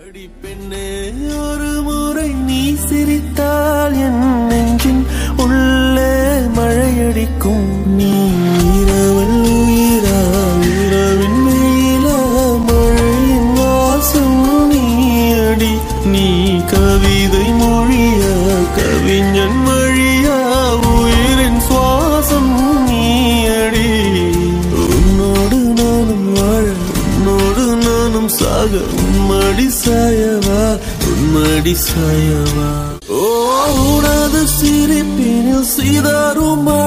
அடி பெண்ணே ஒரு முறை நீ சிரித்தால் என் நெஞ்சின் உள்ளே மழையடிக்கும் நீ இரவல் உயிரா இரவின் வெயிலா மழையின் வாசம் நீ அடி நீ கவிதை மொழியா கவிஞன் வழியா உயிரின் சுவாசம் நீ அடி உன்னோடு நானும் வாழ உன்னோடு நானும் சாக உன்மடி சாயவா உன்மடி சாயவா ஓ உனது சிரிப்பினில் சிதறும்